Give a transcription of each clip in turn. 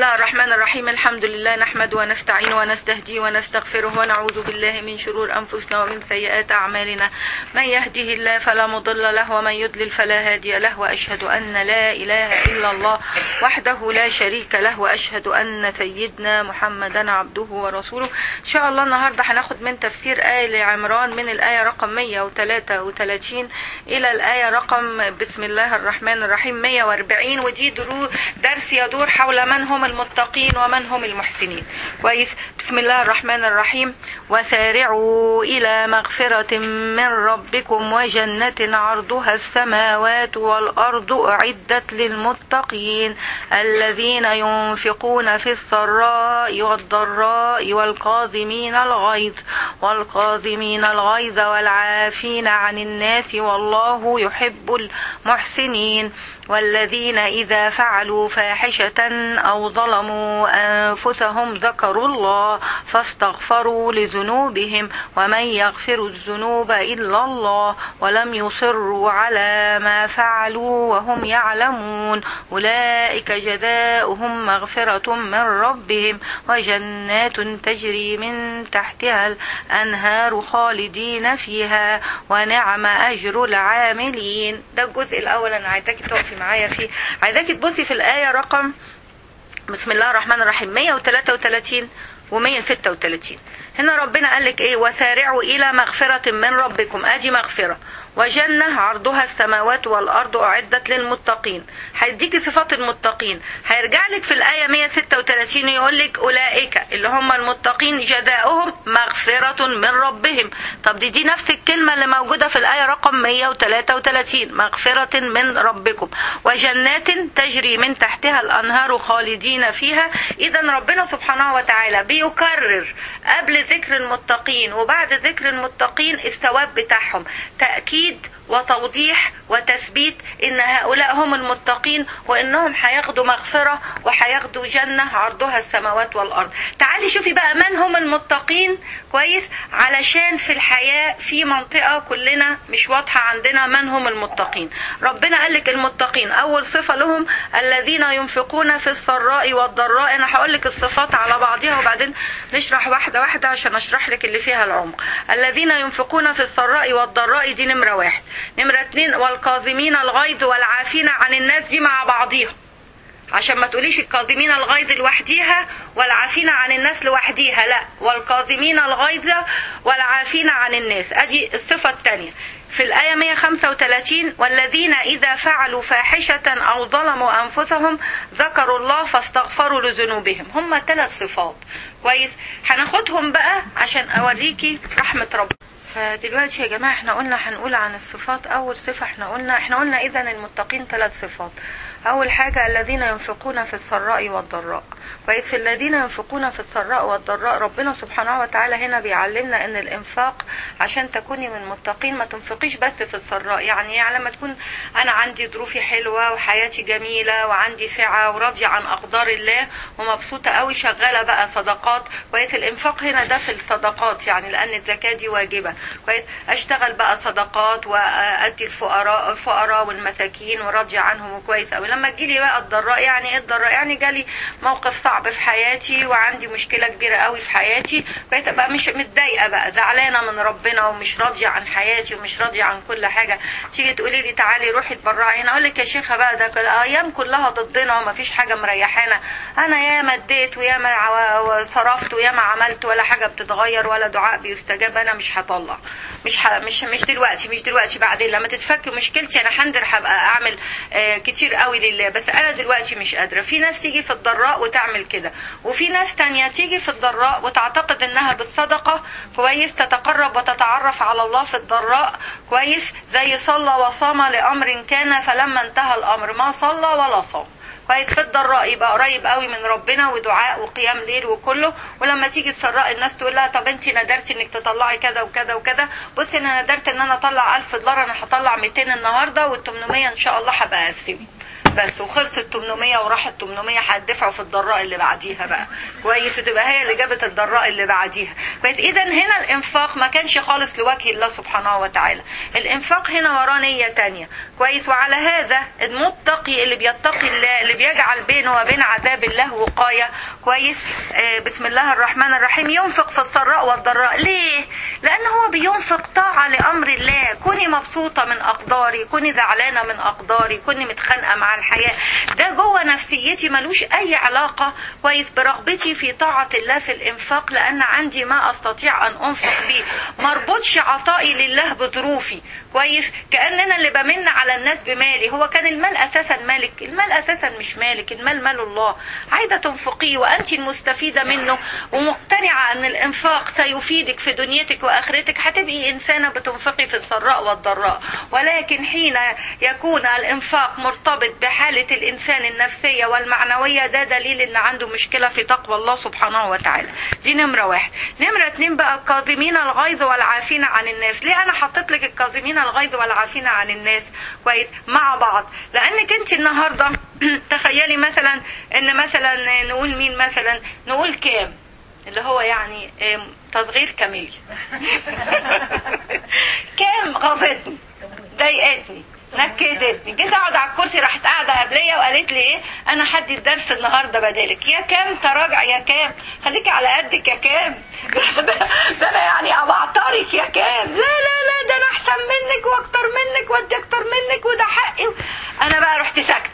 الله الرحمن الرحيم الحمد لله نحمد ونستعين ونستهدي ونستغفره ونعوذ بالله من شرور أنفسنا ومن سيئات أعمالنا من يهده الله فلا مضل له ومن يضلل فلا هادي له وأشهد أن لا إله إلا الله وحده لا شريك له وأشهد أن سيدنا محمدا عبده ورسوله إن شاء الله النهاردة هناخد من تفسير آل عمران من الآية رقم 133 إلى الآية رقم بسم الله الرحمن الرحيم 140 ودي درو درس يدور حول من هم المتقين ومن هم المحسنين كويس بسم الله الرحمن الرحيم وسارعوا إلى مغفرة من ربكم وجنة عرضها السماوات والأرض أعدت للمتقين الذين ينفقون في السراء والضراء والكاظمين الغيظ والكاظمين الغيظ والعافين عن الناس والله يحب المحسنين والذين إذا فعلوا فاحشة أو ظلموا أنفسهم ذكروا الله فاستغفروا لذنوبهم ومن يغفر الذنوب إلا الله ولم يصروا على ما فعلوا وهم يعلمون أولئك جزاؤهم مغفرة من ربهم وجنات تجري من تحتها الأنهار خالدين فيها ونعم أجر العاملين ده الجزء الأول أنا عايزاكي تقفي معايا فيه عايزاكي تبصي في الآية رقم بسم الله الرحمن الرحيم 133 و136 هنا ربنا قال لك ايه وسارعوا الى مغفرة من ربكم ادي مغفرة وجنة عرضها السماوات والأرض أعدت للمتقين هيديكي صفات المتقين هيرجع لك في الآية 136 يقول لك أولئك اللي هم المتقين جزاؤهم مغفرة من ربهم طب دي دي نفس الكلمة اللي موجودة في الآية رقم 133 مغفرة من ربكم وجنات تجري من تحتها الأنهار خالدين فيها إذا ربنا سبحانه وتعالى بيكرر قبل ذكر المتقين وبعد ذكر المتقين الثواب بتاعهم تأكيد تأكيد وتوضيح وتثبيت ان هؤلاء هم المتقين وانهم هياخدوا مغفرة وهياخدوا جنة عرضها السماوات والارض تعالي شوفي بقى من هم المتقين كويس علشان في الحياة في منطقة كلنا مش واضحة عندنا من هم المتقين ربنا قال لك المتقين اول صفة لهم الذين ينفقون في السراء والضراء انا هقول لك الصفات على بعضها وبعدين نشرح واحدة واحدة عشان اشرح لك اللي فيها العمق الذين ينفقون في السراء والضراء دي نمرة واحد نمرة اتنين والكاظمين الغيظ والعافين عن الناس دي مع بعضيها عشان ما تقوليش الكاظمين الغيظ لوحديها والعافين عن الناس لوحديها لا والكاظمين الغيظ والعافين عن الناس ادي الصفة الثانية في الآية 135 والذين إذا فعلوا فاحشة أو ظلموا أنفسهم ذكروا الله فاستغفروا لذنوبهم هم ثلاث صفات كويس هناخدهم بقى عشان أوريكي رحمة ربنا فدلوقتي يا جماعة احنا قلنا هنقول عن الصفات أول صفة احنا قلنا احنا قلنا إذا المتقين ثلاث صفات أول حاجة الذين ينفقون في السراء والضراء كويس الذين ينفقون في السراء والضراء ربنا سبحانه وتعالى هنا بيعلمنا ان الانفاق عشان تكوني من المتقين ما تنفقيش بس في السراء يعني يعني لما تكون انا عندي ظروفي حلوة وحياتي جميلة وعندي سعة وراضية عن اقدار الله ومبسوطة قوي شغالة بقى صدقات كويس الانفاق هنا ده في الصدقات يعني لان الزكاة دي واجبة كويس اشتغل بقى صدقات وادي الفقراء الفقراء والمساكين وراضية عنهم كويس قوي لما تجيلي بقى الضراء يعني ايه الضراء يعني جالي موقف صعب في حياتي وعندي مشكله كبيره قوي في حياتي كويس ابقى مش متضايقه بقى زعلانه من ربنا ومش راضيه عن حياتي ومش راضيه عن كل حاجه تيجي تقولي لي تعالي روحي اتبرعي هنا اقول لك يا شيخه بقى ده الايام كلها ضدنا ومفيش حاجه مريحانا انا ياما اديت وياما صرفت وياما عملت ولا حاجه بتتغير ولا دعاء بيستجاب انا مش هطلع مش ح... مش مش دلوقتي مش دلوقتي بعدين لما تتفك مشكلتي انا هندر هبقى اعمل آه كتير قوي لله بس انا دلوقتي مش قادره في ناس تيجي في الضراء وتعمل كده وفي ناس تانية تيجي في الضراء وتعتقد انها بالصدقه كويس تتقرب وتتعرف على الله في الضراء كويس زي صلى وصام لامر كان فلما انتهى الامر ما صلى ولا صام كويس في الضراء يبقى قريب قوي من ربنا ودعاء وقيام ليل وكله ولما تيجي تسرق الناس تقول لها طب انت ندرتي انك تطلعي كذا وكذا وكذا بصي انا ندرت ان انا اطلع 1000 دولار انا هطلع 200 النهارده وال 800 ان شاء الله هبقى اقسمه بس وخلصت 800 وراحت 800 هتدفعوا في الضراء اللي بعديها بقى كويس وتبقى هي اللي جابت الضراء اللي بعديها كويس اذا هنا الانفاق ما كانش خالص لوجه الله سبحانه وتعالى الانفاق هنا وراه نيه تانية كويس وعلى هذا المتقي اللي بيتقي الله اللي بيجعل بينه وبين عذاب الله وقايه كويس آه بسم الله الرحمن الرحيم ينفق في السراء والضراء ليه لان هو بينفق طاعه لامر الله كوني مبسوطه من اقداري كوني زعلانه من اقداري كوني متخانقه مع الحياه ده جوه نفسيتي ملوش اي علاقه كويس برغبتي في طاعه الله في الانفاق لان عندي ما استطيع ان انفق به مربوطش عطائي لله بظروفي كويس كاننا اللي بمن على الناس بمالي هو كان المال اساسا مالك المال اساسا مش مالك المال مال الله عايزه تنفقيه وانت المستفيده منه ومقتنعه ان الانفاق سيفيدك في دنيتك واخرتك هتبقي انسانه بتنفقي في السراء والضراء ولكن حين يكون الانفاق مرتبط بحاله الانسان النفسيه والمعنويه ده دليل ان عنده مشكله في تقوى الله سبحانه وتعالى دي نمره واحد نمره اتنين بقى الكاظمين الغيظ والعافين عن الناس ليه انا حطيت لك الكاظمين الغيظ والعافين عن الناس كويس مع بعض لانك انت النهارده تخيلي مثلا ان مثلا نقول مين مثلا نقول كام اللي هو يعني تصغير كاميليا كام غاظتني ضايقتني نكدتني جيت اقعد على الكرسي راحت قاعده قبليه وقالت لي ايه انا هدي الدرس النهارده بدالك يا كام تراجع يا كام خليكي على قدك يا كام ده انا يعني ابعترك يا كام لا لا لا ده انا احسن منك واكتر منك وادي اكتر منك وده حقي انا بقى رحت ساكته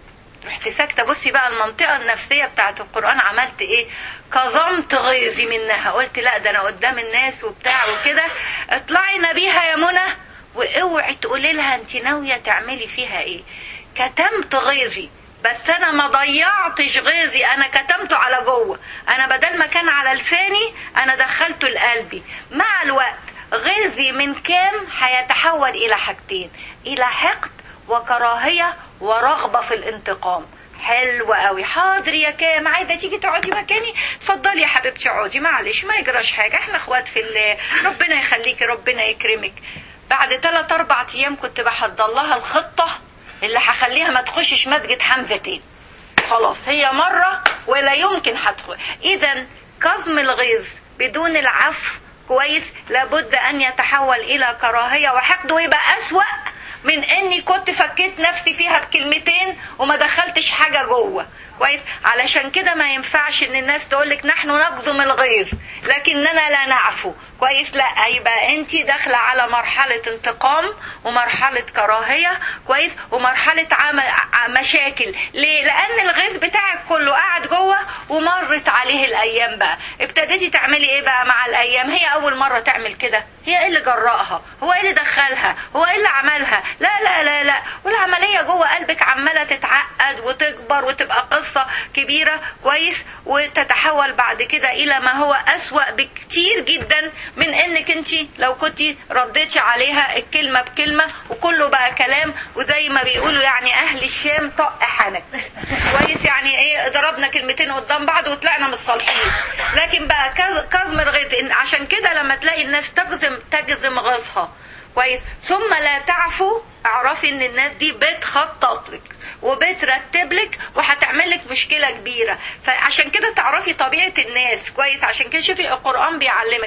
رحت ساكته بصي بقى المنطقه النفسيه بتاعت القران عملت ايه كظمت غيظي منها قلت لا ده انا قدام الناس وبتاع وكده اطلعي نبيها يا منى واوعي تقولي لها انت ناويه تعملي فيها ايه كتمت غيظي بس انا ما ضيعتش غيظي انا كتمته على جوه انا بدل ما كان على لساني انا دخلته لقلبي مع الوقت غيظي من كام هيتحول الى حاجتين الى حقد وكراهيه ورغبه في الانتقام حلو قوي حاضر يا كام عايزه تيجي تقعدي مكاني اتفضلي يا حبيبتي اقعدي معلش ما يجراش حاجه احنا اخوات في الله ربنا يخليكي ربنا يكرمك بعد ثلاث اربع ايام كنت بحضر لها الخطه اللي هخليها ما تخشش مسجد حمزه تاني خلاص هي مره ولا يمكن هتدخل اذا كظم الغيظ بدون العفو كويس لابد ان يتحول الى كراهيه وحقد ويبقى اسوا من اني كنت فكيت نفسي فيها بكلمتين وما دخلتش حاجه جوه كويس علشان كده ما ينفعش ان الناس تقولك نحن نقدم الغيظ لكننا لا نعفو كويس لا يبقى انت داخله على مرحله انتقام ومرحله كراهيه كويس ومرحله عمل مشاكل ليه لان الغيظ بتاعك كله قاعد جوه ومرت عليه الايام بقى ابتديتي تعملي ايه بقى مع الايام هي اول مره تعمل كده هي ايه اللي جرأها هو ايه اللي دخلها هو ايه اللي عملها لا لا لا لا والعمليه جوه قلبك عماله تتعقد وتكبر وتبقى قصه كبيره كويس وتتحول بعد كده الى ما هو اسوا بكتير جدا من انك انت لو كنت رديتي عليها الكلمه بكلمه وكله بقى كلام وزي ما بيقولوا يعني اهل الشام طق حنك كويس يعني ايه ضربنا كلمتين قدام بعض وطلعنا متصالحين لكن بقى كظم الغيظ عشان كده لما تلاقي الناس تجزم تجزم غيظها كويس ثم لا تعفو اعرفي ان الناس دي بتخطط لك وبترتب لك وهتعمل لك مشكله كبيره فعشان كده تعرفي طبيعه الناس كويس عشان كده شوفي القران بيعلمك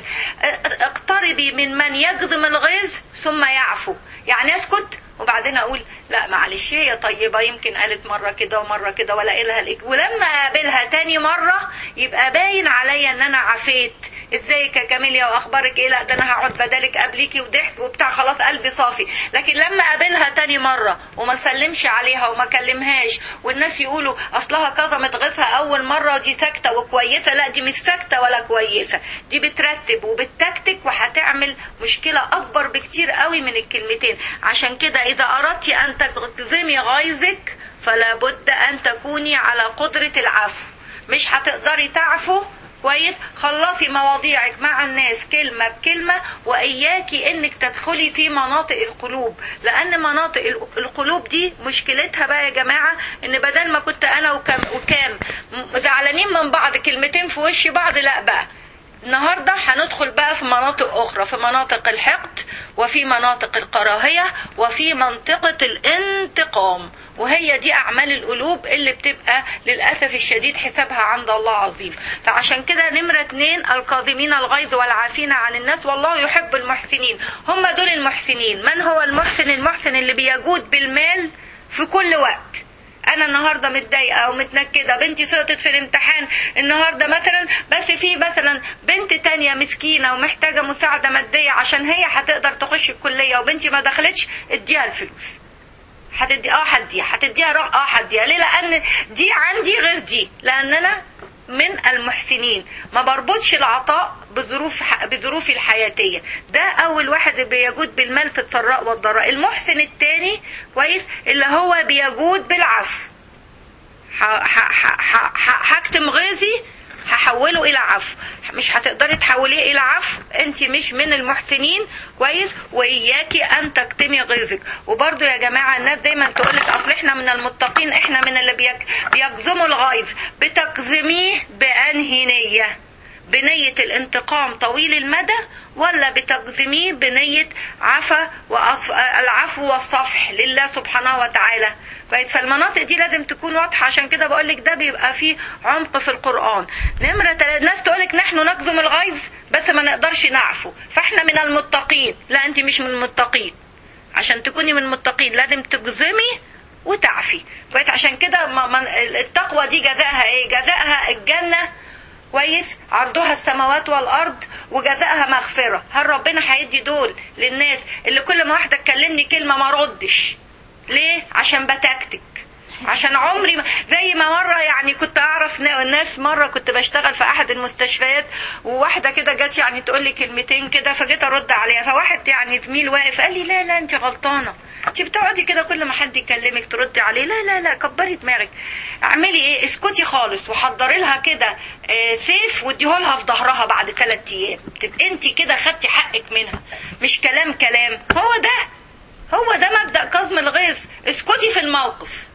اقتربي من من يجزم الغيظ ثم يعفو يعني اسكت وبعدين اقول لا معلش هي طيبه يمكن قالت مره كده ومره كده ولا لها الإك ولما اقابلها تاني مره يبقى باين عليا ان انا عفيت ازيك يا كاميليا واخبارك ايه لا ده انا هقعد بدالك قبليكي وضحك وبتاع خلاص قلبي صافي لكن لما اقابلها تاني مره وما سلمش عليها وما كلمهاش والناس يقولوا اصلها كظمت غيظها اول مره دي ساكته وكويسه لا دي مش ساكته ولا كويسه دي بترتب وبتكتك وهتعمل مشكله اكبر بكتير قوي من الكلمتين عشان كده اذا اردت ان تكظمي غيظك فلا بد ان تكوني على قدره العفو مش هتقدري تعفو كويس خلصي مواضيعك مع الناس كلمة بكلمة وإياكي إنك تدخلي في مناطق القلوب لأن مناطق القلوب دي مشكلتها بقى يا جماعة إن بدل ما كنت أنا وكام, وكام زعلانين من بعض كلمتين في وش بعض لا بقى النهارده هندخل بقى في مناطق اخرى في مناطق الحقد وفي مناطق الكراهيه وفي منطقه الانتقام وهي دي اعمال القلوب اللي بتبقى للاسف الشديد حسابها عند الله عظيم فعشان كده نمره اتنين الكاظمين الغيظ والعافين عن الناس والله يحب المحسنين هم دول المحسنين من هو المحسن المحسن اللي بيجود بالمال في كل وقت انا النهارده متضايقه او متنكده بنتي سقطت في الامتحان النهارده مثلا بس في مثلا بنت تانية مسكينه ومحتاجه مساعده ماديه عشان هي هتقدر تخش الكليه وبنتي ما دخلتش اديها الفلوس هتدي اه هديها هتديها اه هديها ليه لان دي عندي غير دي لان انا من المحسنين ما بربطش العطاء بظروف بظروفي الحياتيه ده اول واحد بيجود بالمال في السراء والضراء المحسن الثاني كويس اللي هو بيجود بالعفو هكتم غيظي هحوله الى عفو مش هتقدري تحوليه الى عفو انت مش من المحسنين كويس واياكي ان تكتمي غيظك وبرضو يا جماعه الناس دايما تقولك اصل احنا من المتقين احنا من اللي بيك بيكظموا الغيظ بتكظميه بانهي نيه بنية الانتقام طويل المدى ولا بتقدميه بنية عفا وأصف... العفو والصفح لله سبحانه وتعالى كويس فالمناطق دي لازم تكون واضحة عشان كده بقول لك ده بيبقى فيه عمق في القرآن نمرة تل... ناس تقول لك نحن نكظم الغيظ بس ما نقدرش نعفو فاحنا من المتقين لا انت مش من المتقين عشان تكوني من المتقين لازم تجزمي وتعفي كويس عشان كده التقوى دي جزائها ايه جزائها الجنه كويس عرضها السماوات والارض وجزائها مغفره هل ربنا هيدي دول للناس اللي كل ما واحده تكلمني كلمه ما ردش ليه عشان بتكتك عشان عمري ما زي ما مرة يعني كنت أعرف ناس مرة كنت بشتغل في أحد المستشفيات وواحدة كده جت يعني تقول لي كلمتين كده فجيت أرد عليها فواحد يعني زميل واقف قال لي لا لا أنت غلطانة انت بتقعدي كده كل ما حد يكلمك تردي عليه لا لا لا كبري دماغك اعملي ايه اسكتي خالص وحضري لها كده اه سيف واديه لها في ظهرها بعد ثلاث ايام تبقى انت كده خدتي حقك منها مش كلام كلام هو ده هو ده مبدا كظم الغيظ اسكتي في الموقف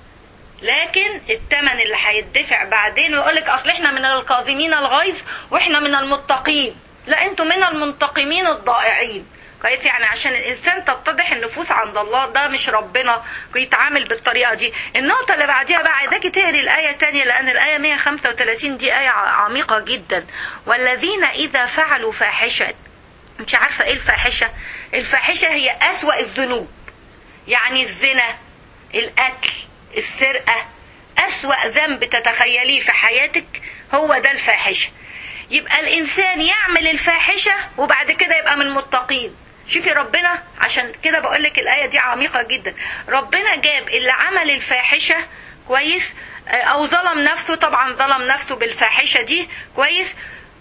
لكن الثمن اللي هيدفع بعدين ويقول لك اصل احنا من الكاظمين الغيظ واحنا من المتقين لا انتوا من المنتقمين الضائعين كويس يعني عشان الانسان تتضح النفوس عند الله ده مش ربنا يتعامل بالطريقه دي النقطه اللي بعديها بقى عايزاكي تقري الايه تانية لان الايه 135 دي ايه عميقه جدا والذين اذا فعلوا فاحشه مش عارفه ايه الفاحشه الفاحشه هي اسوا الذنوب يعني الزنا القتل السرقه اسوا ذنب تتخيليه في حياتك هو ده الفاحشه يبقى الانسان يعمل الفاحشه وبعد كده يبقى من المتقين شوفي ربنا عشان كده بقول لك الايه دي عميقه جدا ربنا جاب اللي عمل الفاحشه كويس او ظلم نفسه طبعا ظلم نفسه بالفاحشه دي كويس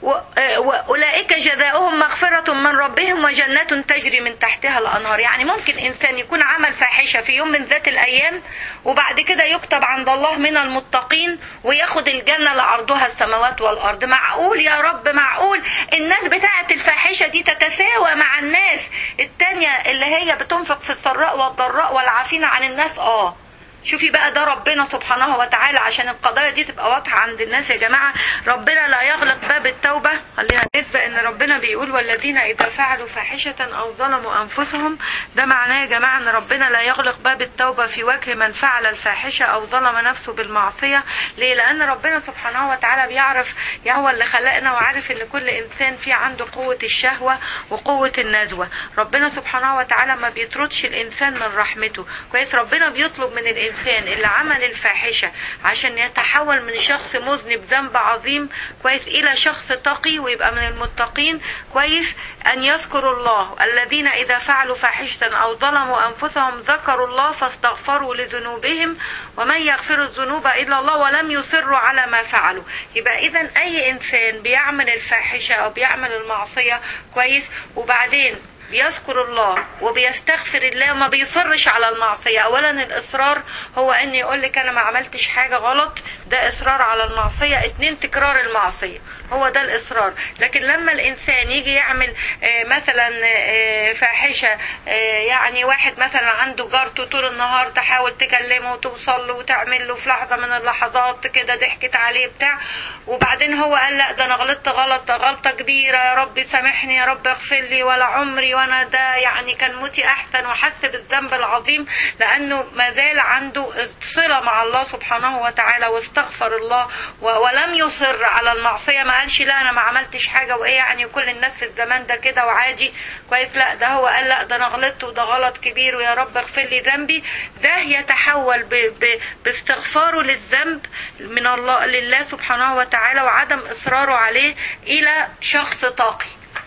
واولئك جزاؤهم مغفره من ربهم وجنات تجري من تحتها الانهار يعني ممكن انسان يكون عمل فاحشه في يوم من ذات الايام وبعد كده يكتب عند الله من المتقين وياخد الجنه لعرضها السماوات والارض معقول يا رب معقول الناس بتاعه الفاحشه دي تتساوى مع الناس التانية اللي هي بتنفق في السراء والضراء والعافين عن الناس اه شوفي بقى ده ربنا سبحانه وتعالى عشان القضايا دي تبقى واضحة عند الناس يا جماعة ربنا لا يغلق باب التوبة خلينا نسبق ان ربنا بيقول والذين اذا فعلوا فاحشة او ظلموا انفسهم ده معناه يا جماعة ان ربنا لا يغلق باب التوبة في وجه من فعل الفاحشة او ظلم نفسه بالمعصية ليه لان ربنا سبحانه وتعالى بيعرف يعني هو اللي خلقنا وعارف ان كل انسان فيه عنده قوة الشهوة وقوة النزوة ربنا سبحانه وتعالى ما بيطردش الانسان من رحمته كويس ربنا بيطلب من الانسان الانسان اللي عمل الفاحشه عشان يتحول من شخص مذنب ذنب عظيم كويس الى شخص تقي ويبقى من المتقين كويس ان يذكروا الله الذين اذا فعلوا فاحشه او ظلموا انفسهم ذكروا الله فاستغفروا لذنوبهم ومن يغفر الذنوب الا الله ولم يصروا على ما فعلوا يبقى اذا اي انسان بيعمل الفاحشه او بيعمل المعصيه كويس وبعدين بيذكر الله وبيستغفر الله وما بيصرش على المعصية أولا الإصرار هو أن يقول لك أنا ما عملتش حاجة غلط ده اصرار على المعصيه اتنين تكرار المعصيه هو ده الاصرار لكن لما الانسان يجي يعمل آه، مثلا آه، فاحشه آه، يعني واحد مثلا عنده جارته طول النهار تحاول تكلمه وتوصل له وتعمل له في لحظه من اللحظات كده ضحكت عليه بتاع وبعدين هو قال لا ده انا غلطت غلط غلطه كبيره يا رب سامحني يا رب اغفر لي ولا عمري وانا ده يعني كان موتي احسن وحس بالذنب العظيم لانه ما زال عنده صله مع الله سبحانه وتعالى واستغفر الله و- ولم يصر على المعصيه ما قالش لا انا ما عملتش حاجه وايه يعني كل الناس في الزمان ده كده وعادي كويس لا ده هو قال لا ده انا غلطت وده غلط كبير ويا رب اغفر لي ذنبي ده يتحول ب ب باستغفاره للذنب من الله لله سبحانه وتعالى وعدم اصراره عليه الى شخص تقي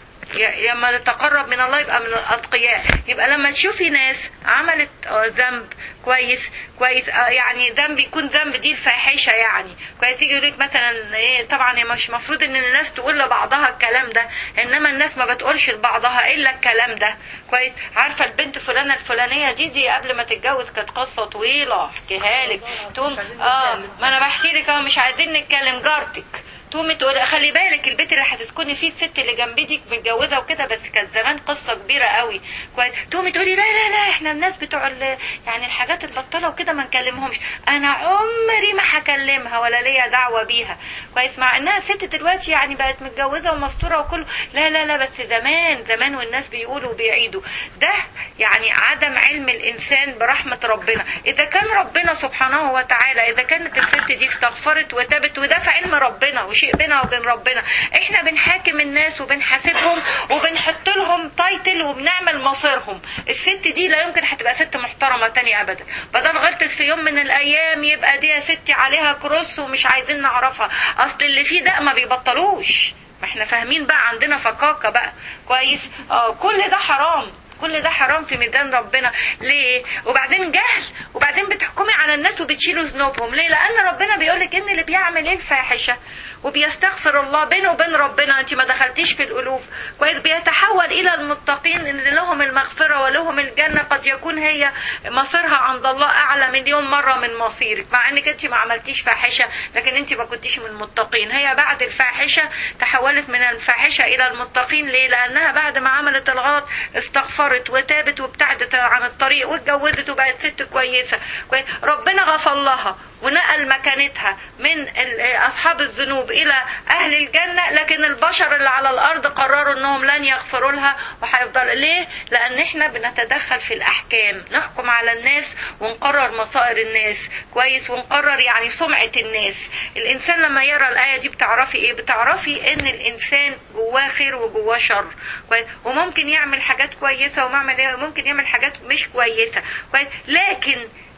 ي- لما تتقرب من الله يبقى من الاتقياء يبقى لما تشوفي ناس عملت آه، ذنب كويس كويس آه، يعني ذنب يكون ذنب دي الفاحشه يعني كويس يجي يقول لك مثلا ايه طبعا هي مش مفروض ان الناس تقول لبعضها الكلام ده انما الناس ما بتقولش لبعضها الا الكلام ده كويس عارفه البنت فلانه الفلانيه دي دي قبل ما تتجوز كانت قصه طويله احكيها لك تقوم اه ما انا بحكي لك اهو مش عايزين نتكلم جارتك تقومي تقولي خلي بالك البيت اللي هتسكني فيه الست اللي جنبي دي متجوزه وكده بس كانت زمان قصه كبيره قوي كويس تقومي تقولي لا لا لا احنا الناس بتوع ال- يعني الحاجات البطاله وكده ما نكلمهمش انا عمري ما هكلمها ولا ليا دعوه بيها كويس مع انها ست دلوقتي يعني بقت متجوزه ومستوره وكله لا لا لا بس زمان زمان والناس بيقولوا وبيعيدوا ده يعني عدم علم الانسان برحمه ربنا اذا كان ربنا سبحانه وتعالى اذا كانت الست دي استغفرت وتابت وده في علم ربنا وشيء بينها وبين ربنا احنا بنحاكم الناس وبنحاسبهم وبنحط لهم تايتل وبنعمل مصيرهم الست دي لا يمكن هتبقى ست محترمه تاني ابدا بدل غلطت في يوم من الايام يبقى دي يا ستي عليها كروس ومش عايزين نعرفها اصل اللي فيه ده ما بيبطلوش ما احنا فاهمين بقى عندنا فكاكه بقى كويس اه كل ده حرام كل ده حرام في ميدان ربنا ليه وبعدين جهل وبعدين بتحكمي على الناس وبتشيلوا ذنوبهم ليه لان ربنا بيقولك ان اللي بيعمل ايه الفاحشه وبيستغفر الله بينه وبين ربنا انت ما دخلتيش في الالوف كويس بيتحول الى المتقين اللي لهم المغفره ولهم الجنه قد يكون هي مصيرها عند الله اعلى مليون مره من مصيرك مع انك انت ما عملتيش فاحشه لكن انت ما كنتيش من المتقين هي بعد الفاحشه تحولت من الفاحشه الى المتقين ليه لانها بعد ما عملت الغلط استغفرت وتابت وابتعدت عن الطريق واتجوزت وبقت ست كويسه كويس ربنا غفر لها ونقل مكانتها من ال- اصحاب الذنوب الى اهل الجنه لكن البشر اللي على الارض قرروا انهم لن يغفروا لها وهيفضل ليه لان احنا بنتدخل في الاحكام نحكم على الناس ونقرر مصائر الناس كويس ونقرر يعني سمعه الناس الانسان لما يرى الايه دي بتعرفي ايه بتعرفي ان الانسان جواه خير وجواه شر كويس وممكن يعمل حاجات كويسه وممكن يعمل حاجات مش كويسه كويس لكن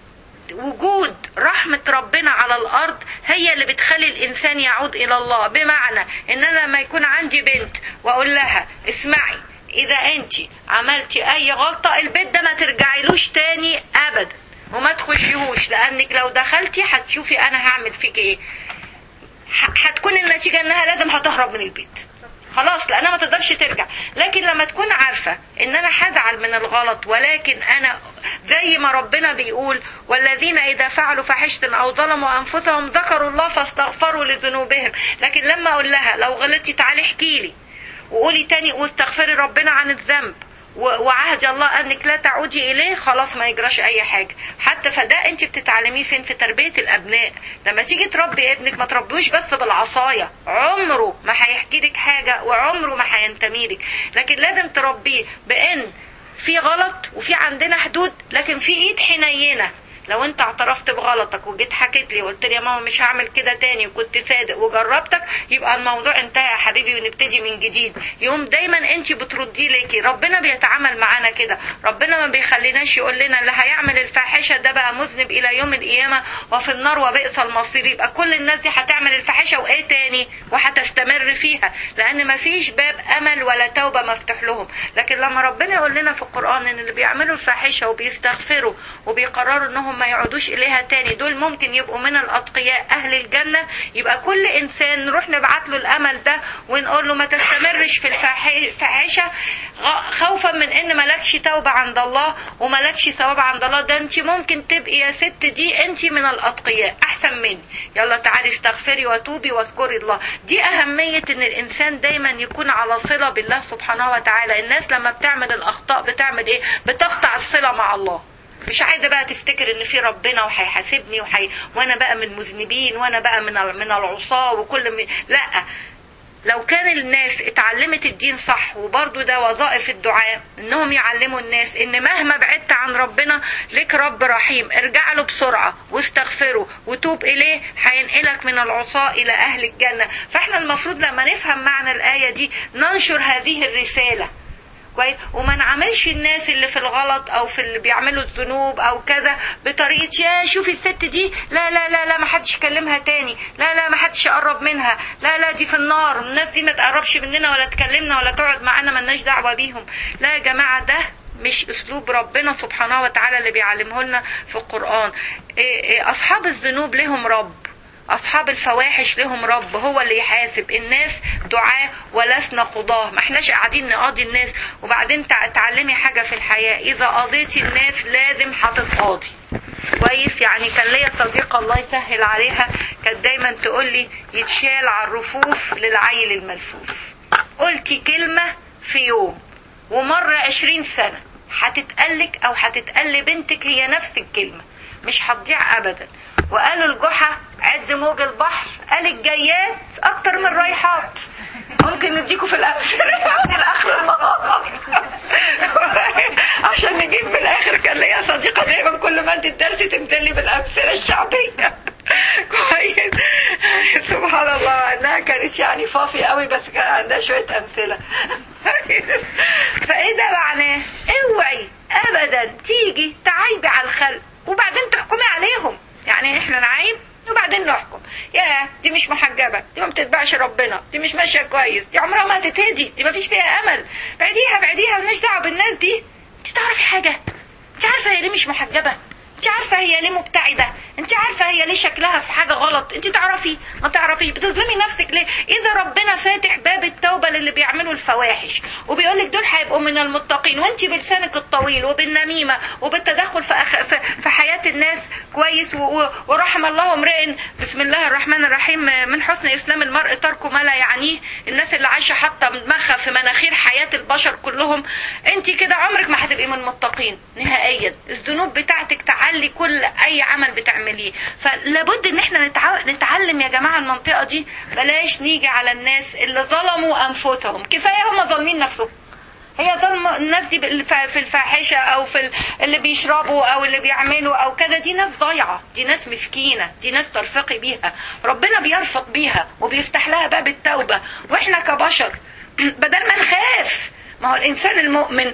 وجود رحمة ربنا على الأرض هي اللي بتخلي الإنسان يعود إلى الله بمعنى إن أنا لما يكون عندي بنت وأقول لها اسمعي إذا أنت عملتي أي غلطة البيت ده ما ترجعيلوش تاني أبدا وما تخشيهوش لأنك لو دخلتي هتشوفي أنا هعمل فيك إيه ح- هتكون النتيجة إنها لازم هتهرب من البيت خلاص لانها ما تقدرش ترجع لكن لما تكون عارفه ان انا هزعل من الغلط ولكن انا زي ما ربنا بيقول والذين اذا فعلوا فاحشه او ظلموا انفسهم ذكروا الله فاستغفروا لذنوبهم لكن لما اقول لها لو غلطتي تعالي احكي لي وقولي تاني واستغفري ربنا عن الذنب و- وعهد الله انك لا تعودي اليه خلاص ما يجراش اي حاجه حتى فده انت بتتعلميه فين في تربيه الابناء لما تيجي تربي ابنك ما تربيهوش بس بالعصايه عمره ما هيحكي لك حاجه وعمره ما هينتمي لك لكن لازم تربيه بان في غلط وفي عندنا حدود لكن في ايد حنينه لو انت اعترفت بغلطك وجيت حكيت لي وقلت لي يا ماما مش هعمل كده تاني وكنت صادق وجربتك يبقى الموضوع انتهى يا حبيبي ونبتدي من جديد يوم دايما انت بتردي ليكي ربنا بيتعامل معانا كده ربنا ما بيخليناش يقول لنا اللي هيعمل الفاحشه ده بقى مذنب الى يوم القيامه وفي النار وبئس المصير يبقى كل الناس دي هتعمل الفاحشه وايه تاني وهتستمر فيها لان ما فيش باب امل ولا توبه مفتوح لهم لكن لما ربنا يقول لنا في القران ان اللي بيعملوا الفاحشه وبيستغفروا وبيقرروا انهم انهم ما يعودوش اليها تاني دول ممكن يبقوا من الاتقياء اهل الجنه يبقى كل انسان نروح نبعت له الامل ده ونقول له ما تستمرش في الفاحشه خوفا من ان مالكش توبه عند الله ومالكش ثواب عند الله ده انت ممكن تبقي يا ست دي انت من الاتقياء احسن مني يلا تعالي استغفري وتوبي واذكري الله دي اهميه ان الانسان دايما يكون على صله بالله سبحانه وتعالى الناس لما بتعمل الاخطاء بتعمل ايه بتقطع الصله مع الله مش عايزه بقى تفتكر ان في ربنا وهيحاسبني وحي... وانا بقى من المذنبين وانا بقى من من العصاه وكل م... لا لو كان الناس اتعلمت الدين صح وبرضو ده وظائف الدعاء انهم يعلموا الناس ان مهما بعدت عن ربنا لك رب رحيم ارجع له بسرعة واستغفره وتوب اليه هينقلك من العصاة الى اهل الجنة فاحنا المفروض لما نفهم معنى الاية دي ننشر هذه الرسالة كويس وما نعاملش الناس اللي في الغلط او في اللي بيعملوا الذنوب او كذا بطريقه يا شوفي الست دي لا لا لا لا ما حدش يكلمها تاني لا لا ما حدش يقرب منها لا لا دي في النار الناس دي ما تقربش مننا ولا تكلمنا ولا تقعد معانا ملناش دعوه بيهم لا يا جماعه ده مش اسلوب ربنا سبحانه وتعالى اللي بيعلمه لنا في القران اصحاب الذنوب لهم رب أصحاب الفواحش لهم رب هو اللي يحاسب الناس دعاة ولسنا قضاة ما احناش قاعدين نقاضي الناس وبعدين تعلمي حاجة في الحياة إذا قضيتي الناس لازم هتتقاضي كويس يعني كان ليا صديقة الله يسهل عليها كانت دايما تقول لي يتشال على الرفوف للعيل الملفوف قلتي كلمة في يوم ومرة عشرين سنة هتتقلك أو هتتقل بنتك هي نفس الكلمة مش هتضيع أبدا وقالوا الجحا عد موج البحر قال الجيات اكتر من الرايحات ممكن نديكوا في الامثله يعني الاخر المغاضه عشان نجيب من الاخر كان ليا صديقه دايما كل ما انت الدرس تنزلي بالامثله الشعبيه كويس سبحان الله انها كانت يعني فافي قوي بس كان عندها شويه امثله فايه ده معناه اوعي ابدا تيجي تعايبي على الخلق وبعدين تحكمي عليهم يعني احنا نعيب وبعدين نحكم يا دي مش محجبه دي ما بتتبعش ربنا دي مش ماشيه كويس دي عمرها ما هتتهدي دي ما فيش فيها امل بعديها بعديها مالناش دعوه بالناس دي انت تعرفي حاجه انت عارفه هي ليه مش محجبه انت عارفه هي ليه مبتعده انت عارفه هي ليه شكلها في حاجه غلط انت تعرفي ما تعرفيش بتظلمي نفسك ليه اذا ربنا فاتح باب التوبه للي بيعملوا الفواحش وبيقول لك دول هيبقوا من المتقين وانت بلسانك الطويل وبالنميمه وبالتدخل في, أخ... في... في حياه الناس كويس و... ورحم الله امرئ بسم الله الرحمن الرحيم من حسن اسلام المرء ترك ما لا يعنيه الناس اللي عايشه حاطه دماغها في مناخير حياه البشر كلهم انت كده عمرك ما هتبقي من المتقين نهائيا الذنوب بتاعتك تعلي كل اي عمل بتعمليه فلابد ان احنا نتع... نتعلم يا جماعه المنطقه دي بلاش نيجي على الناس اللي ظلموا انفسهم كفايه هم ظالمين نفسهم هي ظلم الناس دي في الفاحشة أو في اللي بيشربوا أو اللي بيعملوا أو كذا دي ناس ضايعة دي ناس مسكينة دي ناس ترفقي بيها ربنا بيرفق بيها وبيفتح لها باب التوبة وإحنا كبشر بدل ما نخاف ما هو الإنسان المؤمن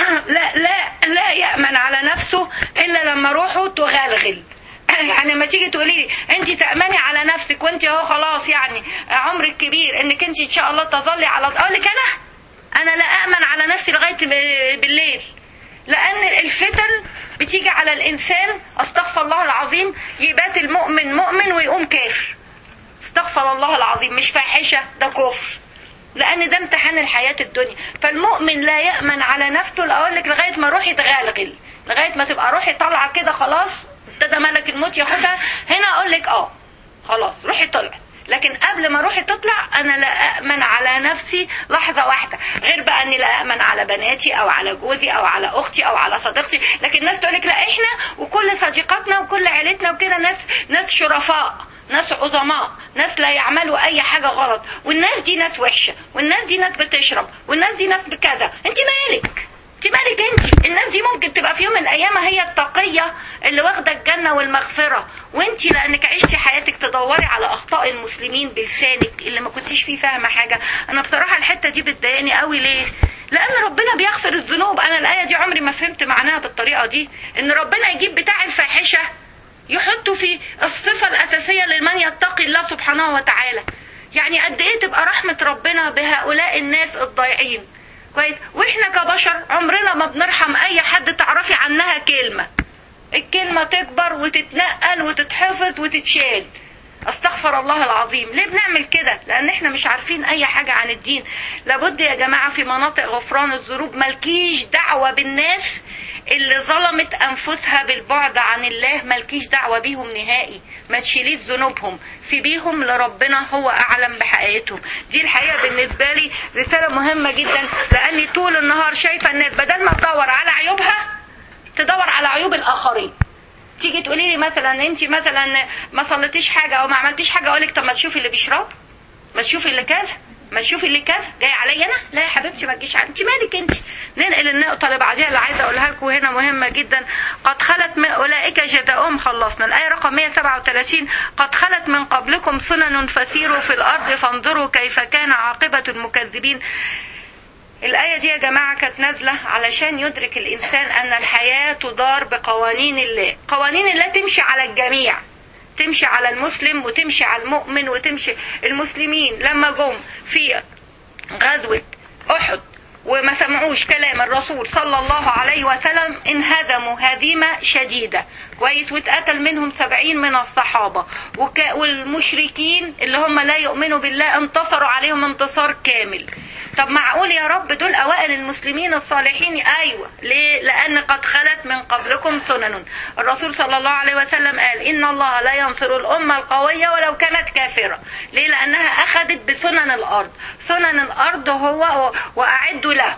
لا لا لا يأمن على نفسه إلا لما روحه تغلغل يعني لما تيجي تقولي لي انت تامني على نفسك وانت اهو خلاص يعني عمرك كبير انك انت ان شاء الله تظلي على اقول لك انا انا لا امن على نفسي لغايه بالليل لان الفتن بتيجي على الانسان استغفر الله العظيم يبات المؤمن مؤمن ويقوم كافر استغفر الله العظيم مش فاحشه ده كفر لان ده امتحان الحياه الدنيا فالمؤمن لا يامن على نفسه اقول لك لغايه ما روحي تغلغل لغايه ما تبقى روحي طالعه كده خلاص ابتدى ملك الموت ياخدها هنا اقول لك اه خلاص روحي طلعت لكن قبل ما روحي تطلع انا لا امن على نفسي لحظه واحده غير بقى اني لا امن على بناتي او على جوزي او على اختي او على صديقتي لكن الناس تقول لك لا احنا وكل صديقاتنا وكل عيلتنا وكده ناس ناس شرفاء ناس عظماء ناس لا يعملوا اي حاجه غلط والناس دي ناس وحشه والناس دي ناس بتشرب والناس دي ناس بكذا انت مالك انت مالك انت الناس دي ممكن تبقى في يوم من الايام هي التقيه اللي واخده الجنه والمغفره وانت لانك عشتي حياتك تدوري على اخطاء المسلمين بلسانك اللي ما كنتيش فيه فاهمه حاجه انا بصراحه الحته دي بتضايقني قوي ليه لان ربنا بيغفر الذنوب انا الايه دي عمري ما فهمت معناها بالطريقه دي ان ربنا يجيب بتاع الفاحشه يحطه في الصفه الاساسيه لمن يتقي الله سبحانه وتعالى يعني قد ايه تبقى رحمه ربنا بهؤلاء الناس الضايعين كويس واحنا كبشر عمرنا ما بنرحم اي حد تعرفي عنها كلمه الكلمة تكبر وتتنقل وتتحفظ وتتشال استغفر الله العظيم ليه بنعمل كده لان احنا مش عارفين اي حاجة عن الدين لابد يا جماعة في مناطق غفران الذنوب ملكيش دعوة بالناس اللي ظلمت انفسها بالبعد عن الله ملكيش دعوة بيهم نهائي ما تشيليش ذنوبهم سيبيهم لربنا هو اعلم بحقيقتهم دي الحقيقة بالنسبة لي رسالة مهمة جدا لاني طول النهار شايفة الناس بدل ما تدور على عيوبها تدور على عيوب الاخرين تيجي تقولي لي مثلا انت مثلا ما صليتيش حاجه او ما عملتيش حاجه اقول لك طب ما تشوفي اللي بيشرب ما تشوفي اللي كذا ما تشوفي اللي كذا جاي عليا انا لا يا حبيبتي ما تجيش علي انت مالك انت ننقل النقطه اللي بعديها اللي عايزه اقولها لكم هنا مهمه جدا قد خلت من اولئك جزاؤهم خلصنا الايه رقم 137 قد خلت من قبلكم سنن فسيروا في الارض فانظروا كيف كان عاقبه المكذبين الآية دي يا جماعة كانت نازلة علشان يدرك الإنسان أن الحياة تدار بقوانين الله قوانين الله تمشي على الجميع تمشي على المسلم وتمشي على المؤمن وتمشي المسلمين لما جم في غزوة أحد وما سمعوش كلام الرسول صلى الله عليه وسلم انهزموا هزيمة شديدة كويس واتقتل منهم سبعين من الصحابة وك... والمشركين اللي هم لا يؤمنوا بالله انتصروا عليهم انتصار كامل طب معقول يا رب دول أوائل المسلمين الصالحين أيوة ليه؟ لأن قد خلت من قبلكم سنن الرسول صلى الله عليه وسلم قال إن الله لا ينصر الأمة القوية ولو كانت كافرة ليه؟ لأنها أخذت بسنن الأرض سنن الأرض هو وأعدوا له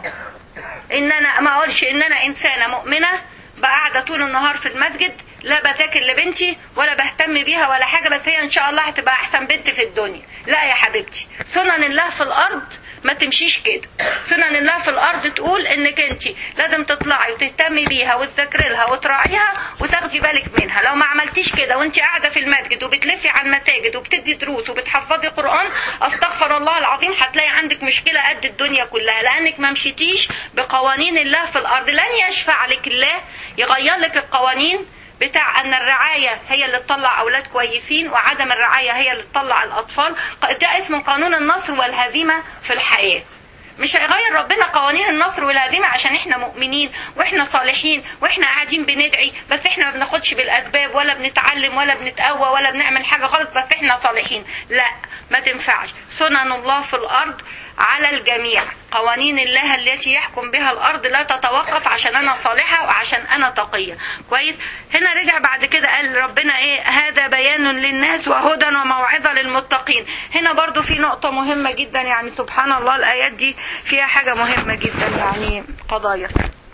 إن أنا ما أقولش إن أنا إنسانة مؤمنة قاعدة طول النهار في المسجد لا بذاكر لبنتي ولا بهتم بيها ولا حاجة بس هي إن شاء الله هتبقى أحسن بنت في الدنيا لا يا حبيبتي سنن الله في الأرض ما تمشيش كده سنن الله في الارض تقول انك انت لازم تطلعي وتهتمي بيها وتذاكري لها وتراعيها وتاخدي بالك منها لو ما عملتيش كده وانت قاعده في المسجد وبتلفي على المساجد وبتدي دروس وبتحفظي قران استغفر الله العظيم هتلاقي عندك مشكله قد الدنيا كلها لانك ما مشيتيش بقوانين الله في الارض لن يشفع لك الله يغير لك القوانين بتاع ان الرعايه هي اللي تطلع اولاد كويسين وعدم الرعايه هي اللي تطلع الاطفال ده اسمه قانون النصر والهزيمه في الحياه مش هيغير ربنا قوانين النصر والهزيمه عشان احنا مؤمنين واحنا صالحين واحنا قاعدين بندعي بس احنا ما بناخدش بالاسباب ولا بنتعلم ولا بنتقوى ولا بنعمل حاجه خالص بس احنا صالحين لا ما تنفعش سنن الله في الارض على الجميع قوانين الله التي يحكم بها الارض لا تتوقف عشان انا صالحه وعشان انا تقيه كويس هنا رجع بعد كده قال ربنا ايه هذا بيان للناس وهدى وموعظه للمتقين هنا برضو في نقطه مهمه جدا يعني سبحان الله الايات دي فيها حاجه مهمه جدا يعني قضايا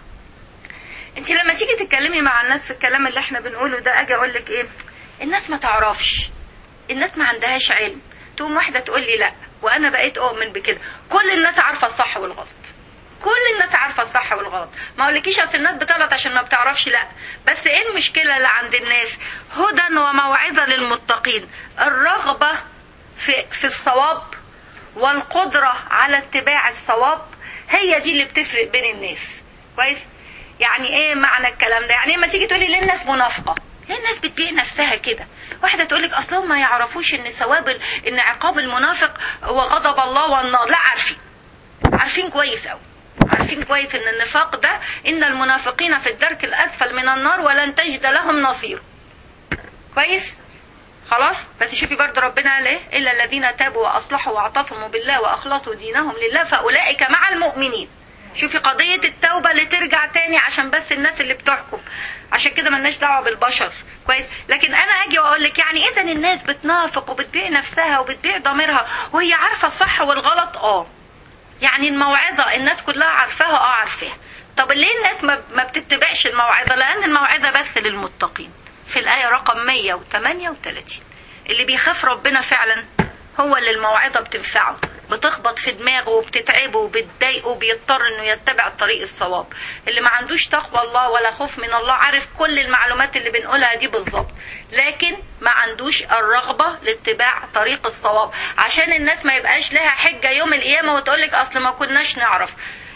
انت لما تيجي تتكلمي مع الناس في الكلام اللي احنا بنقوله ده اجي اقول لك ايه الناس ما تعرفش الناس ما عندهاش علم تقوم واحده تقول لي لا وانا بقيت اؤمن بكده كل الناس عارفه الصح والغلط كل الناس عارفه الصح والغلط ما اقولكيش اصل الناس بتغلط عشان ما بتعرفش لا بس ايه المشكله اللي عند الناس هدى وموعظه للمتقين الرغبه في في الصواب والقدره على اتباع الصواب هي دي اللي بتفرق بين الناس كويس يعني ايه معنى الكلام ده يعني لما تيجي تقولي ليه الناس منافقه ليه الناس بتبيع نفسها كده واحده تقول لك اصلهم ما يعرفوش ان ثواب ان عقاب المنافق هو غضب الله والنار لا عارفين عارفين كويس قوي عارفين كويس ان النفاق ده ان المنافقين في الدرك الاسفل من النار ولن تجد لهم نصير كويس خلاص بس شوفي برضه ربنا قال ايه الا الذين تابوا واصلحوا واعتصموا بالله واخلصوا دينهم لله فاولئك مع المؤمنين شوفي قضية التوبة اللي ترجع تاني عشان بس الناس اللي بتحكم عشان كده ملناش دعوة بالبشر كويس لكن انا اجي واقول لك يعني اذا الناس بتنافق وبتبيع نفسها وبتبيع ضميرها وهي عارفة الصح والغلط اه يعني الموعظة الناس كلها عارفاها اه عارفاها طب ليه الناس ما, ما بتتبعش الموعظة لان الموعظة بس للمتقين في الآية رقم 138 اللي بيخاف ربنا فعلا هو اللي الموعظة بتنفعه بتخبط في دماغه وبتتعبه وبتضايقه وبيضطر انه يتبع الطريق الصواب اللي ما عندوش تقوى الله ولا خوف من الله عارف كل المعلومات اللي بنقولها دي بالظبط لكن ما عندوش الرغبة لاتباع طريق الصواب عشان الناس ما يبقاش لها حجة يوم القيامة وتقولك اصل ما كناش نعرف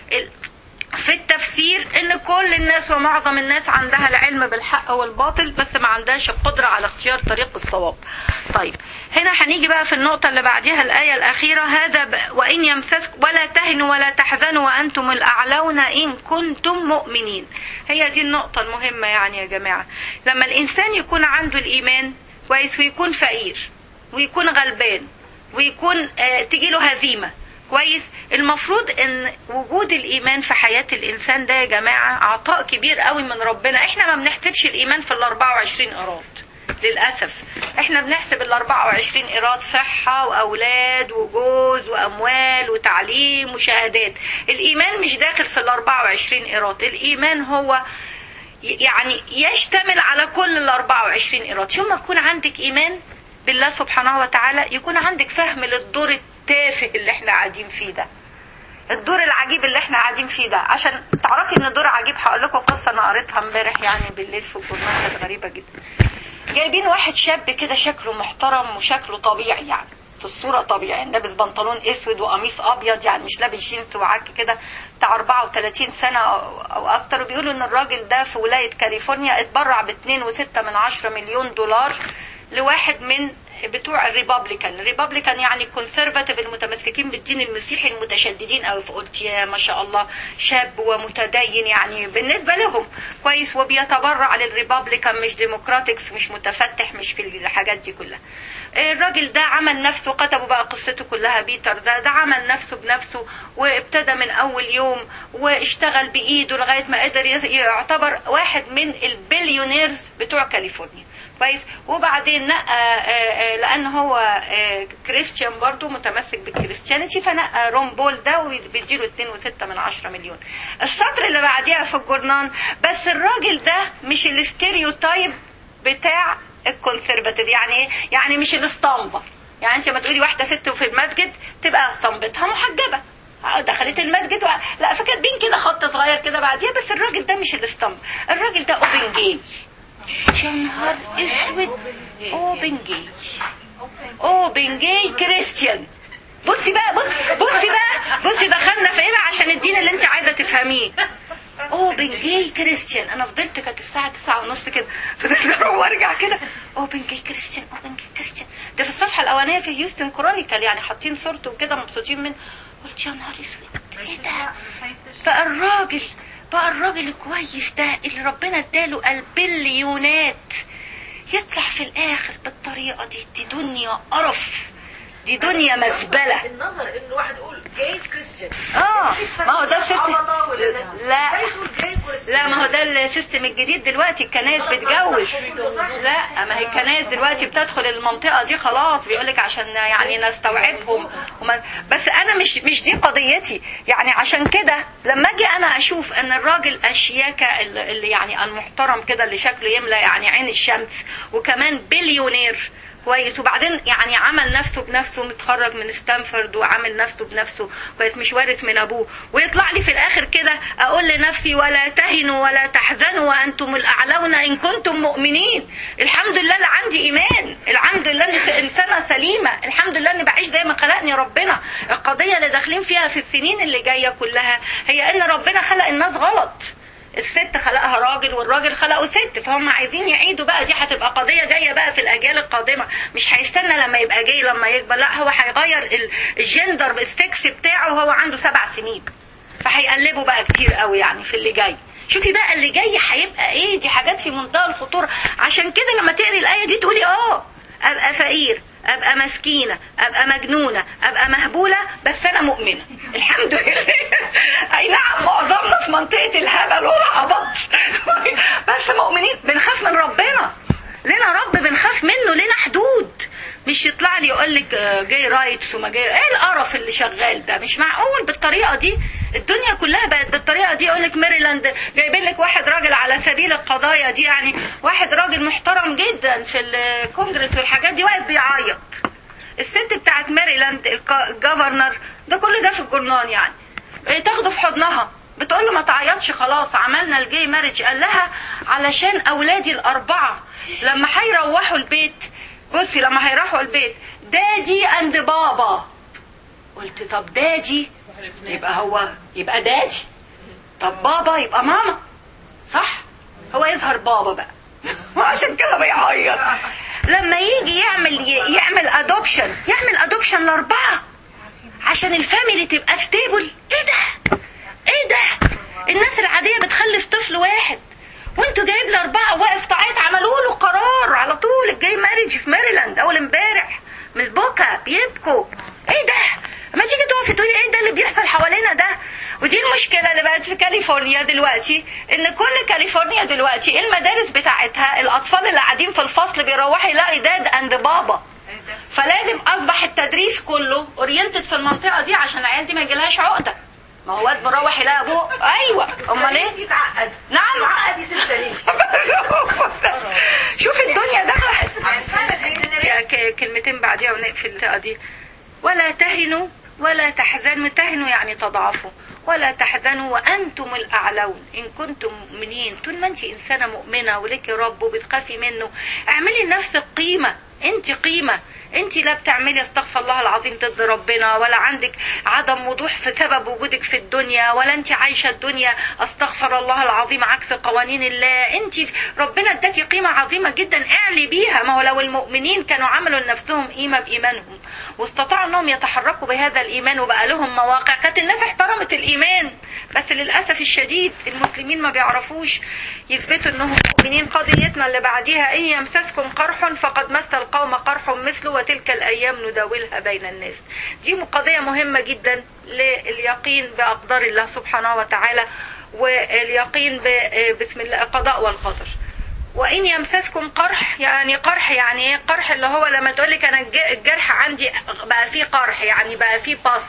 في التفسير ان كل الناس ومعظم الناس عندها العلم بالحق والباطل بس ما عندهاش القدرة على اختيار طريق الصواب طيب هنا هنيجي بقى في النقطة اللي بعديها الآية الأخيرة هذا ب... وإن يمسسك ولا تهنوا ولا تحزنوا وأنتم الأعلون إن كنتم مؤمنين هي دي النقطة المهمة يعني يا جماعة لما الإنسان يكون عنده الإيمان كويس ويكون فقير ويكون غلبان ويكون آه تجيله هزيمة كويس المفروض ان وجود الايمان في حياه الانسان ده يا جماعه عطاء كبير قوي من ربنا احنا ما بنحسبش الايمان في ال 24 قيراط للاسف احنا بنحسب ال 24 قيراط صحه واولاد وجوز واموال وتعليم وشهادات الايمان مش داخل في ال 24 قيراط الايمان هو يعني يشتمل على كل ال 24 قيراط يوم ما يكون عندك ايمان بالله سبحانه وتعالى يكون عندك فهم للدور التافه اللي احنا قاعدين فيه ده الدور العجيب اللي احنا قاعدين فيه ده عشان تعرفي ان الدور عجيب هقول لكم قصه انا قريتها امبارح يعني بالليل في الجورنال كانت غريبه جدا جايبين واحد شاب كده شكله محترم وشكله طبيعي يعني في الصوره طبيعي يعني لابس بنطلون اسود وقميص ابيض يعني مش لابس جينز وعك كده بتاع 34 سنه او اكتر وبيقولوا ان الراجل ده في ولايه كاليفورنيا اتبرع ب 2.6 من 10 مليون دولار لواحد من بتوع الريبابليكان الريبابليكان يعني الكونسرفاتيف المتمسكين بالدين المسيحي المتشددين قوي فقلت يا ما شاء الله شاب ومتدين يعني بالنسبة لهم كويس وبيتبرع للريبابليكان مش ديمقراطكس مش متفتح مش في الحاجات دي كلها الراجل ده عمل نفسه كتبوا بقى قصته كلها بيتر ده ده عمل نفسه بنفسه وابتدى من اول يوم واشتغل بايده لغايه ما قدر يعتبر واحد من البليونيرز بتوع كاليفورنيا كويس وبعدين نقى لان هو كريستيان برضو متمسك بالكريستيانيتي فنقى روم بول ده وبيديله 2.6 من 10 مليون السطر اللي بعديها في الجورنان بس الراجل ده مش الاستيريوتايب بتاع الكونسرفاتيف يعني ايه يعني مش الاسطمبه يعني انت لما تقولي واحده ست في المسجد تبقى اسطمبتها محجبه دخلت المسجد و... لا فكاتبين كده خط صغير كده بعديها بس الراجل ده مش الاسطمبه الراجل ده اوبن جاي يا نهار اسود اوبن جاي اوبن جاي كريستيان بصي بقى بص بصي بقى بصي دخلنا في ايه بقى عشان الدين اللي انت عايزه تفهميه اوبن جاي كريستيان انا فضلت كانت الساعه 9 ونص كده فضلت اروح وارجع كده اوبن جاي كريستيان اوبن جاي كريستيان ده في الصفحه الاولانيه في هيوستن كرونيكال يعني حاطين صورته وكده مبسوطين منه قلت يا نهار اسود ايه ده بقى الراجل بقى الراجل الكويس ده اللي ربنا اداله البليونات يطلع في الاخر بالطريقه دي دي دنيا قرف دي دنيا مزبله النظر ان الواحد يقول جاي كريستيان اه ما هو ده السيستم لا جاي كريستيان لا ما هو ده السيستم الجديد دلوقتي الكنائس بتجوز لا ما هي الكنائس دلوقتي بتدخل المنطقه دي خلاص بيقول لك عشان يعني نستوعبهم وما بس انا مش مش دي قضيتي يعني عشان كده لما اجي انا اشوف ان الراجل الشياكه اللي يعني المحترم كده اللي شكله يملى يعني عين الشمس وكمان بليونير كويس وبعدين يعني عمل نفسه بنفسه متخرج من ستانفورد وعامل نفسه بنفسه كويس مش وارث من ابوه ويطلع لي في الاخر كده اقول لنفسي ولا تهنوا ولا تحزنوا وانتم الاعلون ان كنتم مؤمنين الحمد لله اللي عندي ايمان الحمد لله اني انسانه سليمه الحمد لله اني بعيش زي ما خلقني ربنا القضيه اللي داخلين فيها في السنين اللي جايه كلها هي ان ربنا خلق الناس غلط الست خلقها راجل والراجل خلقه ست فهم عايزين يعيدوا بقى دي هتبقى قضية جاية بقى في الأجيال القادمة مش هيستنى لما يبقى جاي لما يكبر لا هو هيغير الجندر السكس بتاعه وهو عنده سبع سنين فهيقلبوا بقى كتير قوي يعني في اللي جاي شوفي بقى اللي جاي هيبقى ايه دي حاجات في منتهى الخطورة عشان كده لما تقري الآية دي تقولي اه ابقى فقير ابقى مسكينة ابقى مجنونة ابقى مهبولة بس انا مؤمنة الحمد لله اي نعم معظمنا في منطقة الهبل والعبط بس مؤمنين بنخاف من ربنا لنا رب بنخاف منه لنا حدود مش يطلع لي يقول لك جاي رايتس وما جاي ايه القرف اللي شغال ده مش معقول بالطريقه دي الدنيا كلها بقت بالطريقه دي يقول لك ميريلاند جايبين لك واحد راجل على سبيل القضايا دي يعني واحد راجل محترم جدا في الكونجرس والحاجات دي واقف بيعيط الست بتاعت ميريلاند الجفرنر ده كل ده في الجرنان يعني تاخده في حضنها بتقول له ما تعيطش خلاص عملنا الجي مارج قال لها علشان اولادي الاربعه لما هيروحوا البيت بصي لما هيروحوا البيت دادي اند بابا قلت طب دادي يبقى هو يبقى دادي طب بابا يبقى ماما صح هو يظهر بابا بقى عشان كده بيعيط لما يجي يعمل يعمل ادوبشن يعمل ادوبشن لاربعه عشان الفاميلي تبقى ستيبل ايه ده ايه ده الناس العاديه بتخلف طفل واحد وانتوا جايب لي اربعه واقف تعيط عملوا له قرار على طول الجاي مارج في ماريلاند اول امبارح من البكا بيبكوا ايه ده اما تيجي تقفي تقولي ايه ده اللي بيحصل حوالينا ده ودي المشكله اللي بقت في كاليفورنيا دلوقتي ان كل كاليفورنيا دلوقتي المدارس بتاعتها الاطفال اللي قاعدين في الفصل بيروحوا يلاقي داد اند بابا فلازم اصبح التدريس كله اورينتد في المنطقه دي عشان العيال دي ما يجيلهاش عقده ما هو واد بيروح يلاقي ابوه ايوه امال ايه يتعقد نعم يتعقد يصير سليم شوف الدنيا دخلت يا ك- كلمتين بعديها ونقفل الطاقة دي ولا تهنوا ولا تحزنوا تهنوا يعني تضعفوا ولا تحزنوا وانتم الاعلون ان كنتم مؤمنين طول ما انت انسانه مؤمنه ولك رب وبتخافي منه اعملي لنفسك قيمه انت قيمه انت لا بتعملي استغفر الله العظيم ضد ربنا ولا عندك عدم وضوح في سبب وجودك في الدنيا ولا انت عايشه الدنيا استغفر الله العظيم عكس قوانين الله انت ربنا اداكي قيمه عظيمه جدا اعلي بيها ما هو لو المؤمنين كانوا عملوا لنفسهم قيمه بايمانهم واستطاعوا انهم يتحركوا بهذا الايمان وبقى لهم مواقع كانت الناس احترمت الايمان بس للاسف الشديد المسلمين ما بيعرفوش يثبتوا انهم مؤمنين قضيتنا اللي بعديها ان يمسسكم قرح فقد مس القوم قرح مثله وتلك الايام نداولها بين الناس دي قضيه مهمه جدا لليقين باقدار الله سبحانه وتعالى واليقين ب- بسم الله القضاء والقدر وان يمسسكم قرح يعني قرح يعني ايه قرح اللي هو لما تقول لك انا الج- الجرح عندي بقى فيه قرح يعني بقى فيه بص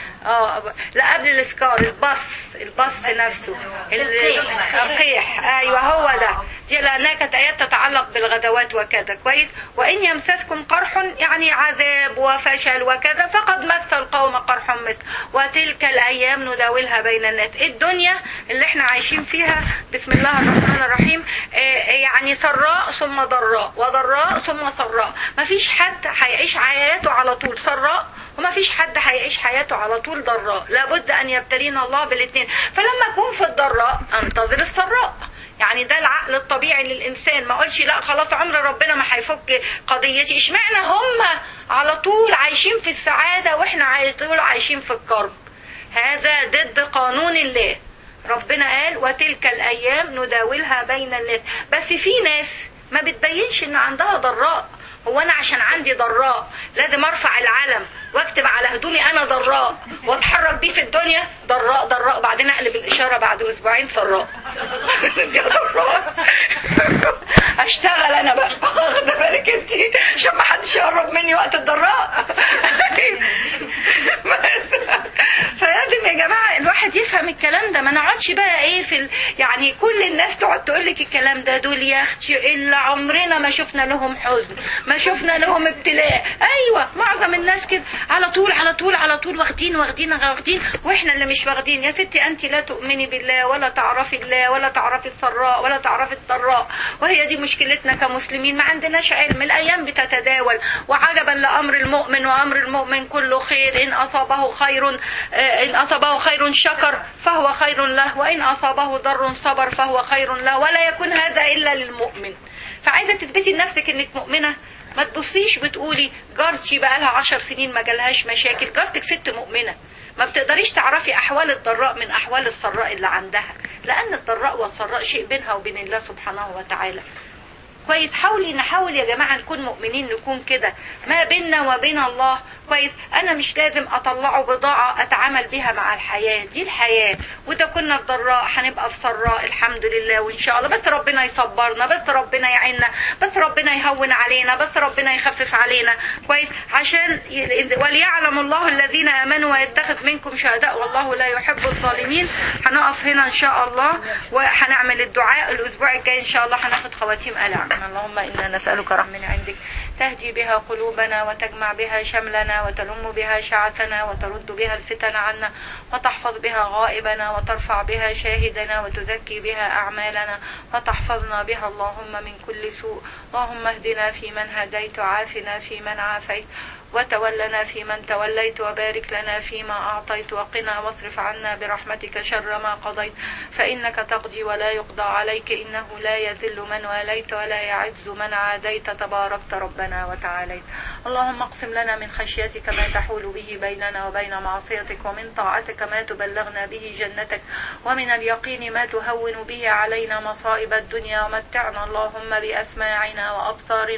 اه لا قبل الاسكار البص البص نفسه ال- القيح ايوه هو ده دي لانها كانت ايات تتعلق بالغدوات وكذا كويس وان يمسسكم قرح يعني عذاب وفشل وكذا فقد مس القوم قرح مثل وتلك الايام نداولها بين الناس الدنيا اللي احنا عايشين فيها بسم الله الرحمن الرحيم آه، يعني سراء ثم ضراء وضراء ثم سراء مفيش حد هيعيش حياته على طول سراء وما فيش حد هيعيش حياته على طول ضراء لابد ان يبتلينا الله بالاثنين فلما اكون في الضراء انتظر السراء يعني ده العقل الطبيعي للانسان ما اقولش لا خلاص عمر ربنا ما هيفك قضيتي اشمعنى هم على طول عايشين في السعاده واحنا على طول عايشين في الكرب هذا ضد قانون الله ربنا قال وتلك الايام نداولها بين الناس بس في ناس ما بتبينش ان عندها ضراء هو انا عشان عندي ضراء لازم ارفع العلم واكتب على هدومي انا ضراء واتحرك بيه في الدنيا ضراء ضراء بعدين اقلب الاشاره بعد اسبوعين سراء دي ضراء اشتغل انا بقى واخده بالك انت عشان ما حدش يقرب مني وقت الضراء فلازم يا جماعه الواحد يفهم الكلام ده ما نقعدش بقى ايه في ال... يعني كل الناس تقعد تقول لك الكلام ده دول يا اختي الا عمرنا ما شفنا لهم حزن ما شفنا لهم ابتلاء ايوه معظم الناس كده على طول على طول على طول واخدين واخدين واخدين واحنا اللي مش واخدين يا ستي انت لا تؤمني بالله ولا تعرفي الله ولا تعرفي السراء ولا تعرفي الضراء وهي دي مشكلتنا كمسلمين ما عندناش علم الايام بتتداول وعجبا لامر المؤمن وامر المؤمن كله خير ان اصابه خير آه، ان اصابه خير شكر فهو خير له وان اصابه ضر صبر فهو خير له ولا يكون هذا الا للمؤمن فعايزه تثبتي لنفسك انك مؤمنه ما تبصيش بتقولي جارتي بقى لها عشر سنين ما جالهاش مشاكل جارتك ست مؤمنه ما بتقدريش تعرفي احوال الضراء من احوال السراء اللي عندها لان الضراء والسراء شيء بينها وبين الله سبحانه وتعالى كويس حاولي نحاول يا جماعه نكون مؤمنين نكون كده ما بيننا وبين الله كويس انا مش لازم اطلعه بضاعه اتعامل بها مع الحياه دي الحياه وده كنا في ضراء هنبقى في سراء الحمد لله وان شاء الله بس ربنا يصبرنا بس ربنا يعيننا بس ربنا يهون علينا بس ربنا يخفف علينا كويس عشان ي- وليعلم الله الذين امنوا ويتخذ منكم شهداء والله لا يحب الظالمين هنقف هنا ان شاء الله وهنعمل الدعاء الاسبوع الجاي ان شاء الله هناخد خواتيم ال عمران اللهم انا نسالك رحمه من عندك تهدي بها قلوبنا وتجمع بها شملنا وتلم بها شعثنا وترد بها الفتن عنا وتحفظ بها غائبنا وترفع بها شاهدنا وتزكي بها أعمالنا وتحفظنا بها اللهم من كل سوء اللهم اهدنا فيمن هديت وعافنا فيمن عافيت وتولنا فيمن توليت وبارك لنا فيما أعطيت وقنا واصرف عنا برحمتك شر ما قضيت فإنك تقضي ولا يقضى عليك إنه لا يذل من واليت ولا يعز من عاديت تباركت ربنا وتعاليت اللهم اقسم لنا من خشيتك ما تحول به بيننا وبين معصيتك ومن طاعتك ما تبلغنا به جنتك ومن اليقين ما تهون به علينا مصائب الدنيا ومتعنا اللهم بأسماعنا وأبصارنا